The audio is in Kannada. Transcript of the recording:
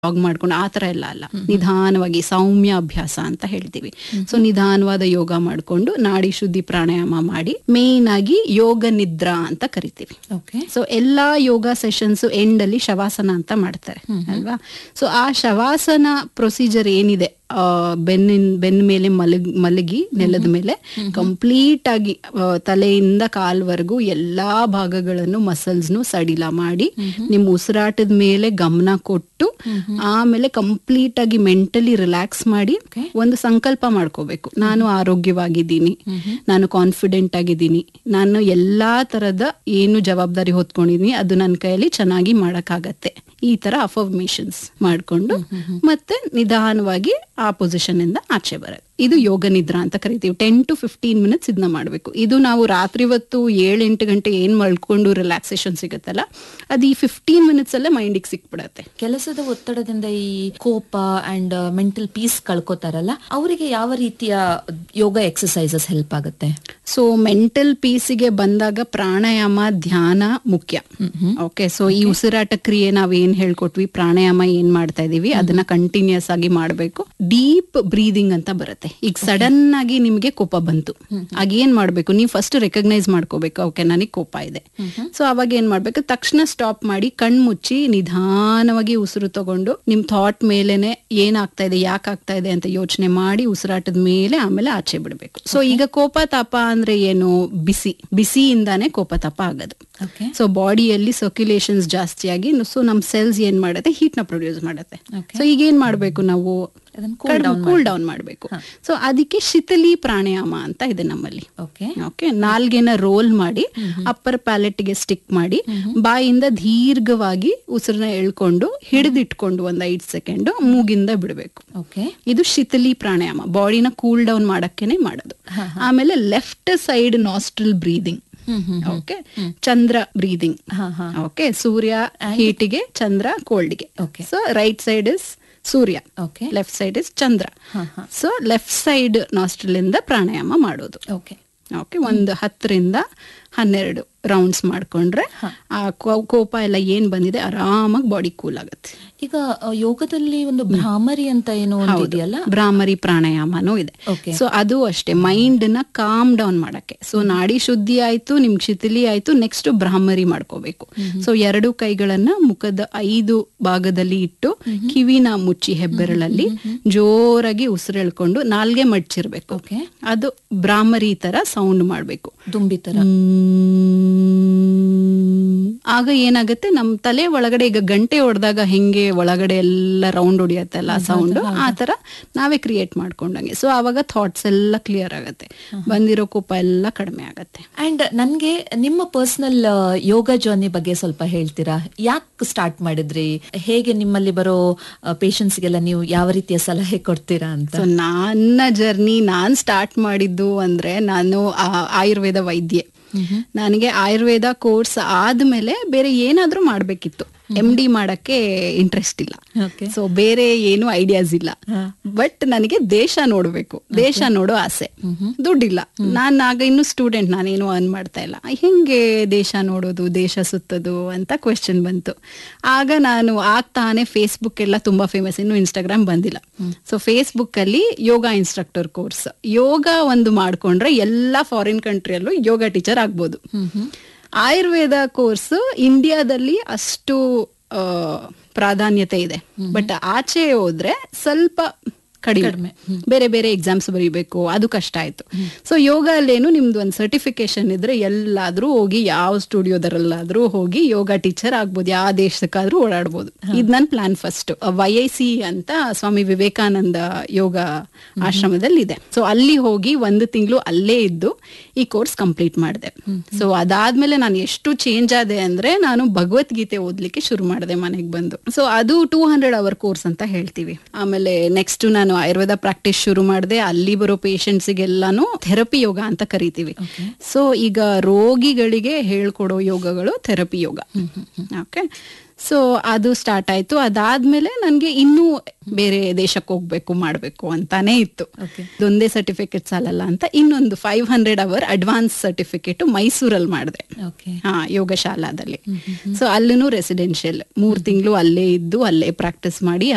ಜಾಗ್ ಮಾಡ್ಕೊಂಡು ಆ ತರ ಎಲ್ಲ ಅಲ್ಲ ನಿಧಾನವಾಗಿ ಸೌಮ್ಯ ಅಭ್ಯಾಸ ಅಂತ ಹೇಳ್ತೀವಿ ಸೊ ನಿಧಾನವಾದ ಯೋಗ ಮಾಡ್ಕೊಂಡು ನಾಡಿ ಶುದ್ಧಿ ಪ್ರಾಣಾಯಾಮ ಮಾಡಿ ಮೇನ್ ಆಗಿ ಯೋಗ ನಿದ್ರಾ ಅಂತ ಕರಿತೀವಿ ಓಕೆ ಸೊ ಎಲ್ಲಾ ಯೋಗ ಸೆಷನ್ಸ್ ಎಂಡ್ ಅಲ್ಲಿ ಶವಾಸನ ಅಂತ ಮಾಡ್ತಾರೆ ಅಲ್ವಾ ಸೊ ಆ ಶವಾಸನ ಪ್ರೊಸೀಜರ್ ಏನಿದೆ ಆ, ಬೆನ್ನಿನ ಬೆನ್ನ ಮೇಲೆ ಮಲಗ್ ಮಲಗಿ ನೆಲದ ಮೇಲೆ ಕಂಪ್ಲೀಟ್ ಆಗಿ ಆ, ತಲೆಯಿಂದ ಕಾಲ್ವರೆಗೂ ಎಲ್ಲಾ ಭಾಗಗಳನ್ನು ಮಸಲ್ಸ್ನು ಸಡಿಲ ಮಾಡಿ ನಿಮ್ ಉಸಿರಾಟದ ಮೇಲೆ ಗಮನ ಕೊಟ್ಟು ಆಮೇಲೆ ಕಂಪ್ಲೀಟ್ ಆಗಿ ಮೆಂಟಲಿ ರಿಲ್ಯಾಕ್ಸ್ ಮಾಡಿ ಒಂದು ಸಂಕಲ್ಪ ಮಾಡ್ಕೋಬೇಕು ನಾನು ಆರೋಗ್ಯವಾಗಿದ್ದೀನಿ ನಾನು ಕಾನ್ಫಿಡೆಂಟ್ ಆಗಿದ್ದೀನಿ ನಾನು ಎಲ್ಲಾ ತರದ ಏನು ಜವಾಬ್ದಾರಿ ಹೊತ್ಕೊಂಡಿದೀನಿ ಅದು ನನ್ನ ಕೈಯಲ್ಲಿ ಚೆನ್ನಾಗಿ ಮಾಡಕ್ಕಾಗತ್ತೆ ಈ ತರ ಅಫರ್ಮೇಶನ್ಸ್ ಮಾಡ್ಕೊಂಡು ಮತ್ತೆ ನಿಧಾನವಾಗಿ ಆ ಪೊಸಿಷನ್ ಇಂದ ಆಚೆ ಬರೋದು ಇದು ಯೋಗ ನಿದ್ರಾ ಅಂತ ಕರಿತೀವಿ ಟೆನ್ ಟು ಫಿಫ್ಟೀನ್ ಮಿನಿಟ್ಸ್ ಇದನ್ನ ಮಾಡಬೇಕು ಇದು ನಾವು ರಾತ್ರಿ ಹೊತ್ತು ಏಳು ಎಂಟು ಗಂಟೆ ಏನ್ ಮಲ್ಕೊಂಡು ರಿಲ್ಯಾಕ್ಸೇಷನ್ ಸಿಗುತ್ತಲ್ಲ ಅದು ಈ ಫಿಫ್ಟೀನ್ ಮಿನಿಟ್ಸ್ ಅಲ್ಲೇ ಮೈಂಡಿಗೆ ಸಿಕ್ಬಿಡತ್ತೆ ಕೆಲಸದ ಒತ್ತಡದಿಂದ ಈ ಕೋಪ ಅಂಡ್ ಮೆಂಟಲ್ ಪೀಸ್ ಕಳ್ಕೊತಾರಲ್ಲ ಅವರಿಗೆ ಯಾವ ರೀತಿಯ ಯೋಗ ಎಕ್ಸಸೈಸಸ್ ಹೆಲ್ಪ್ ಆಗುತ್ತೆ ಸೊ ಮೆಂಟಲ್ ಪೀಸಿಗೆ ಬಂದಾಗ ಪ್ರಾಣಾಯಾಮ ಧ್ಯಾನ ಮುಖ್ಯ ಓಕೆ ಸೊ ಈ ಉಸಿರಾಟ ಕ್ರಿಯೆ ನಾವ್ ಏನ್ ಹೇಳ್ಕೊಟ್ವಿ ಪ್ರಾಣಾಯಾಮ ಏನ್ ಮಾಡ್ತಾ ಇದೀವಿ ಅದನ್ನ ಕಂಟಿನ್ಯೂಸ್ ಆಗಿ ಮಾಡ್ಬೇಕು ಡೀಪ್ ಬ್ರೀದಿಂಗ್ ಅಂತ ಬರುತ್ತೆ ಈಗ ಸಡನ್ ಆಗಿ ನಿಮ್ಗೆ ಕೋಪ ಬಂತು ಆಗ ಏನ್ ಮಾಡ್ಬೇಕು ನೀವು ಫಸ್ಟ್ ರೆಕಗ್ನೈಸ್ ಮಾಡ್ಕೋಬೇಕು ಓಕೆ ನನಗೆ ಕೋಪ ಇದೆ ಸೊ ಅವಾಗ ಏನ್ ಮಾಡ್ಬೇಕು ತಕ್ಷಣ ಸ್ಟಾಪ್ ಮಾಡಿ ಕಣ್ ಮುಚ್ಚಿ ನಿಧಾನವಾಗಿ ಉಸಿರು ತಗೊಂಡು ನಿಮ್ ಥಾಟ್ ಮೇಲೆನೆ ಏನಾಗ್ತಾ ಇದೆ ಯಾಕೆ ಆಗ್ತಾ ಇದೆ ಅಂತ ಯೋಚನೆ ಮಾಡಿ ಉಸಿರಾಟದ ಮೇಲೆ ಆಮೇಲೆ ಆಚೆ ಬಿಡ್ಬೇಕು ಸೊ ಈಗ ಕೋಪ ತಾಪ ಅಂದ್ರೆ ಏನು ಬಿಸಿ ಬಿಸಿಯಿಂದಾನೇ ಕೋಪ ತಾಪ ಆಗೋದು ಓಕೆ ಸೊ ಬಾಡಿಯಲ್ಲಿ ಸರ್ಕ್ಯುಲೇಷನ್ಸ್ ಜಾಸ್ತಿ ಆಗಿ ಸೊ ನಮ್ ಸೆಲ್ಸ್ ಏನ್ ಮಾಡುತ್ತೆ ಹೀಟ್ ನ ಪ್ರೊಡ್ಯೂಸ್ ಮಾಡುತ್ತೆ Okay. ಸೊ ಈಗ ಏನ್ ಮಾಡ್ಬೇಕು ನಾವು ಅದನ್ನ cool down ಕೂಲ್ ಡೌನ್ ಮಾಡ್ಬೇಕು ಸೊ ಅದಕ್ಕೆ ಶಿಥಿಲಿ ಪ್ರಾಣಾಯಾಮ ಅಂತ ಇದೆ ನಮ್ಮಲ್ಲಿ ಓಕೆ ಓಕೆ ನಾಲ್ಗೆನ ರೋಲ್ ಮಾಡಿ ಅಪ್ಪರ್ ಗೆ ಸ್ಟಿಕ್ ಮಾಡಿ ಬಾಯಿಂದ ದೀರ್ಘವಾಗಿ ಉಸಿರನ್ನ ಎಳ್ಕೊಂಡು ಹಿಡಿದಿಟ್ಕೊಂಡು ಒಂದ್ ಐದ್ ಸೆಕೆಂಡ್ ಮೂಗಿಂದ ಬಿಡಬೇಕು ಓಕೆ ಇದು ಶಿಥಿಲಿ ಪ್ರಾಣಾಯಾಮ ಬಾಡಿನ ಕೂಲ್ ಡೌನ್ ಮಾಡಕ್ಕೇನೆ ಮಾಡೋದು ಆಮೇಲೆ left side nostril breathing hmm hmm okay ಚಂದ್ರ ಬ್ರೀದಿಂಗ್ ಹಾ ಹಾ ಓಕೆ ಸೂರ್ಯ ಹೀಟಿಗೆ ಚಂದ್ರ ಕೋಲ್ಡ್ಗೆ Okay. So right side is ಸೂರ್ಯ ಓಕೆ ಲೆಫ್ಟ್ ಸೈಡ್ ಇಸ್ ಚಂದ್ರ ಹಾ ಹಾ ಸೊ ಲೆಫ್ಟ್ ಸೈಡ್ ನಾಸ್ಟ್ರಲ್ ಇಂದ ಪ್ರಾಣಾಯಾಮ ಮಾಡೋದು ಓಕೆ ಓಕೆ ಒಂದು ಹತ್ತರಿಂದ ಹನ್ನೆರಡು ರೌಂಡ್ಸ್ ಮಾಡ್ಕೊಂಡ್ರೆ ಆ ಕೋ- ಕೋಪ ಎಲ್ಲ ಏನ್ ಬಂದಿದೆ ಆರಾಮಾಗಿ ಬಾಡಿ ಕೂಲ್ ಆಗುತ್ತೆ ಈಗ ಆ, ಯೋಗದಲ್ಲಿ ಒಂದು ಭ್ರಾಮರಿ ಅಂತ ಏನೋ ಒಂದು ಇದೆಯಲ್ಲ ಭ್ರಾಮರಿ ಪ್ರಾಣಾಯಾಮನೂ ಇದೆ Okay. ಸೊ ಅದು ಅಷ್ಟೇ ಮೈಂಡ್ ನ ಕಾಮ್ ಡೌನ್ ಮಾಡಕ್ಕೆ ಸೊ ನಾಡಿ ಶುದ್ಧಿ ಆಯ್ತು ನಿಮ್ ಶಿಥಿಲಿ ಆಯ್ತು ನೆಕ್ಸ್ಟ್ ಭ್ರಾಮರಿ ಮಾಡ್ಕೋಬೇಕು ಸೊ ಎರಡು ಕೈಗಳನ್ನ ಮುಖದ ಐದು ಭಾಗದಲ್ಲಿ ಇಟ್ಟು ಕಿವಿನ ಮುಚ್ಚಿ ಹೆಬ್ಬೆರಳಲ್ಲಿ ಜೋರಾಗಿ ಉಸಿರೆಳ್ಕೊಂಡು ನಾಲ್ಗೆ ಮಡ್ಚಿರ್ಬೇಕು ಓಕೆ ಅದು ಭ್ರಾಮರಿ ತರ ಸೌಂಡ್ ಮಾಡ್ಬೇಕು ದುಂಬಿ ತರ ಆಗ ಏನಾಗುತ್ತೆ ನಮ್ ತಲೆ ಒಳಗಡೆ ಈಗ ಗಂಟೆ ಹೊಡೆದಾಗ ಹೆಂಗೆ ಒಳಗಡೆ ಎಲ್ಲ ರೌಂಡ್ ಹೊಡಿಯತ್ತಲ್ಲ ಸೌಂಡ್ ಆ ತರ ನಾವೇ ಕ್ರಿಯೇಟ್ ಮಾಡ್ಕೊಂಡಂಗೆ ಸೊ ಅವಾಗ ಥಾಟ್ಸ್ ಎಲ್ಲ ಕ್ಲಿಯರ್ ಆಗತ್ತೆ ಬಂದಿರೋ ಕೋಪ ಎಲ್ಲ ಕಡಿಮೆ ಆಗತ್ತೆ ಅಂಡ್ ನನ್ಗೆ ನಿಮ್ಮ ಪರ್ಸನಲ್ ಯೋಗ ಜರ್ನಿ ಬಗ್ಗೆ ಸ್ವಲ್ಪ ಹೇಳ್ತೀರಾ ಯಾಕೆ ಸ್ಟಾರ್ಟ್ ಮಾಡಿದ್ರಿ ಹೇಗೆ ನಿಮ್ಮಲ್ಲಿ ಬರೋ ಪೇಷಂಟ್ಸ್ಗೆಲ್ಲ ನೀವು ಯಾವ ರೀತಿಯ ಸಲಹೆ ಕೊಡ್ತೀರಾ ಅಂತ ಸೊ ನನ್ನ ಜರ್ನಿ ನಾನ್ ಸ್ಟಾರ್ಟ್ ಮಾಡಿದ್ದು ಅಂದ್ರೆ ನಾನು ಆ- ಆಯುರ್ವೇದ ವೈದ್ಯೆ ನನಗೆ ಆಯುರ್ವೇದ ಕೋರ್ಸ್ ಆದ್ಮೇಲೆ ಬೇರೆ ಏನಾದ್ರೂ ಮಾಡ್ಬೇಕಿತ್ತು ಎಂ ಡಿ ಮಾಡಕ್ಕೆ ಇಂಟ್ರೆಸ್ಟ್ ಇಲ್ಲ ಓಕೆ ಸೊ ಬೇರೆ ಏನು ಐಡಿಯಾಸ್ ಇಲ್ಲ ಬಟ್ ನನಗೆ ದೇಶ ನೋಡ್ಬೇಕು ದೇಶ ನೋಡೋ ಆಸೆ ದುಡ್ಡಿಲ್ಲ ನಾನ್ ಆಗ ಇನ್ನು ಸ್ಟೂಡೆಂಟ್ ನಾನೇನು ಅರ್ನ್ ಮಾಡ್ತಾ ಇಲ್ಲ ಹೆಂಗೆ ದೇಶ ನೋಡೋದು ದೇಶ ಸುತ್ತೋದು ಅಂತ ಕ್ವೆಶನ್ ಬಂತು ಆಗ ನಾನು ಆಗ್ತಾನೆ ಫೇಸ್ಬುಕ್ ಎಲ್ಲ ತುಂಬಾ ಫೇಮಸ್ ಇನ್ನು ಇನ್ಸ್ಟಾಗ್ರಾಮ್ ಬಂದಿಲ್ಲ ಸೊ ಫೇಸ್ಬುಕ್ ಅಲ್ಲಿ ಯೋಗ ಇನ್ಸ್ಟ್ರಕ್ಟರ್ ಕೋರ್ಸ್ ಯೋಗ ಒಂದು ಮಾಡ್ಕೊಂಡ್ರೆ ಎಲ್ಲಾ ಫಾರಿನ್ ಕಂಟ್ರಿಯಲ್ಲೂ ಯೋಗ ಟೀಚರ್ ಆಗ್ಬೋದು ಆಯುರ್ವೇದ ಕೋರ್ಸ್ ಇಂಡಿಯಾದಲ್ಲಿ ಅಷ್ಟು ಆ, ಪ್ರಾಧಾನ್ಯತೆ ಇದೆ ಬಟ್ ಆಚೆ ಹೋದ್ರೆ ಸ್ವಲ್ಪ ಕಡಿಮೆ ಬೇರೆ ಬೇರೆ ಎಕ್ಸಾಮ್ಸ್ ಬರೀಬೇಕು ಅದು ಕಷ್ಟ ಆಯ್ತು ಸೊ ಯೋಗ ಅಲ್ಲೇನು ನಿಮ್ದು ಒಂದು ಸರ್ಟಿಫಿಕೇಶನ್ ಇದ್ರೆ ಎಲ್ಲಾದ್ರೂ ಹೋಗಿ ಯಾವ ಸ್ಟುಡಿಯೋದರಲ್ಲಾದ್ರೂ ಹೋಗಿ ಯೋಗ ಟೀಚರ್ ಆಗ್ಬೋದು ಯಾವ ದೇಶಕ್ಕಾದ್ರೂ ಓಡಾಡ್ಬೋದು ಇದ್ ನನ್ plan first Y I C ಅಂತ ಸ್ವಾಮಿ ವಿವೇಕಾನಂದ ಯೋಗ ಆಶ್ರಮದಲ್ಲಿ ಇದೆ ಸೊ ಅಲ್ಲಿ ಹೋಗಿ ಒಂದು ತಿಂಗಳು ಅಲ್ಲೇ ಇದ್ದು ಈ ಕೋರ್ಸ್ ಕಂಪ್ಲೀಟ್ ಮಾಡಿದೆ ಸೊ ಅದಾದ್ಮೇಲೆ ನಾನು ಎಷ್ಟು ಚೇಂಜ್ ಆದೆ ಅಂದ್ರೆ ನಾನು ಭಗವದ್ಗೀತೆ ಓದ್ಲಿಕ್ಕೆ ಶುರು ಮಾಡಿದೆ ಮನೆಗೆ ಬಂದು ಸೊ ಅದು ಟೂ ಹಂಡ್ರೆಡ್ ಅವರ್ ಕೋರ್ಸ್ ಅಂತ ಹೇಳ್ತೀವಿ ಆಮೇಲೆ ನೆಕ್ಸ್ಟ್ ನಾನು ಆಯುರ್ವೇದ ಪ್ರಾಕ್ಟೀಸ್ ಶುರು ಮಾಡಿದೆ ಅಲ್ಲಿ ಬರೋ ಪೇಷಂಟ್ಸಿಗೆಲ್ಲಾನು ಥೆರಪಿ ಯೋಗ ಅಂತ ಕರಿತೀವಿ ಸೊ ಈಗ ರೋಗಿಗಳಿಗೆ ಹೇಳ್ಕೊಡೋ ಯೋಗಗಳು ಥೆರಪಿ ಯೋಗ ಓಕೆ ಸೊ ಅದು ಸ್ಟಾರ್ಟ್ ಆಯ್ತು ಅದಾದ್ಮೇಲೆ ನನ್ಗೆ ಇನ್ನೂ ಬೇರೆ ದೇಶಕ್ಕೆ ಹೋಗ್ಬೇಕು ಮಾಡ್ಬೇಕು ಅಂತಾನೆ ಇತ್ತು Okay. ಇದೊಂದೇ ಸರ್ಟಿಫಿಕೇಟ್ ಸಾಲಲ್ಲ ಅಂತ ಇನ್ನೊಂದು five hundred hour advance certificate ಮೈಸೂರಲ್ಲಿ ಮಾಡಿದೆ ಓಕೆ ಹಾ ಯೋಗ ಶಾಲಾದಲ್ಲಿ ಸೊ ಅಲ್ಲೂ ರೆಸಿಡೆನ್ಷಿಯಲ್ ಮೂರ್ ತಿಂಗಳು ಅಲ್ಲೇ ಇದ್ದು ಅಲ್ಲೇ ಪ್ರಾಕ್ಟೀಸ್ ಮಾಡಿ